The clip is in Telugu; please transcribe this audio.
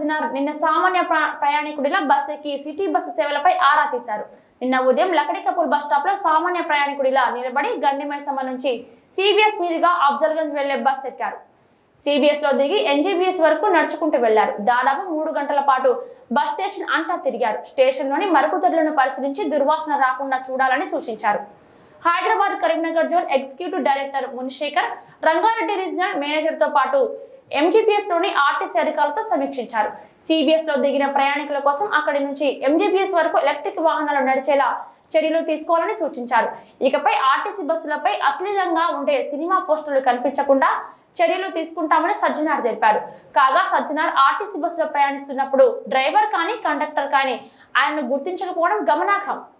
సజ్జనార్ నిన్న సామాన్య ప్ర- ప్రయాణికుడిలా బస్ ఎక్కి సిటీ బస్సు సేవలపై ఆరా తీశారు నిన్న ఉదయం లకడికపూర్ బస్ స్టాప్ లో సామాన్య ప్రయాణికుడిలా నిలబడి గండిమైసమ్మ నుంచి సిబిఎస్ మీదుగా అఫ్జల్గంజ్ వెళ్లే బస్ ఎక్కారు సిబిఎస్ లో దిగి ఎన్జీబీఎస్ వరకు నడుచుకుంటూ వెళ్లారు దాదాపు మూడు గంటల పాటు బస్ స్టేషన్ అంతా తిరిగారు స్టేషన్ లోని మరుగుదొడ్లను పరిశీలించి దుర్వాసన రాకుండా చూడాలని సూచించారు Hyderabad Karimnagar zone executive director Munishekar Rangareddy regional manager తో పాటు ఎంజీపీఎస్ లోని ఆర్టీసీ అధికారులతో సమీక్షించారు సిబిఎస్ లో దిగిన ప్రయాణికుల కోసం అక్కడి నుంచి ఎంజీబీఎస్ వరకు ఎలక్ట్రిక్ వాహనాలు నడిచేలా చర్యలు తీసుకోవాలని సూచించారు ఇకపై ఆర్టీసీ బస్సులపై అశ్లీలంగా ఉండే సినిమా పోస్టులు కనిపించకుండా చర్యలు తీసుకుంటామని సజ్జనార్ తెలిపారు కాగా సజ్జనార్ ఆర్టీసీ బస్సులో ప్రయాణిస్తున్నప్పుడు డ్రైవర్ కానీ కండక్టర్ కానీ ఆయనను గుర్తించకపోవడం గమనార్హం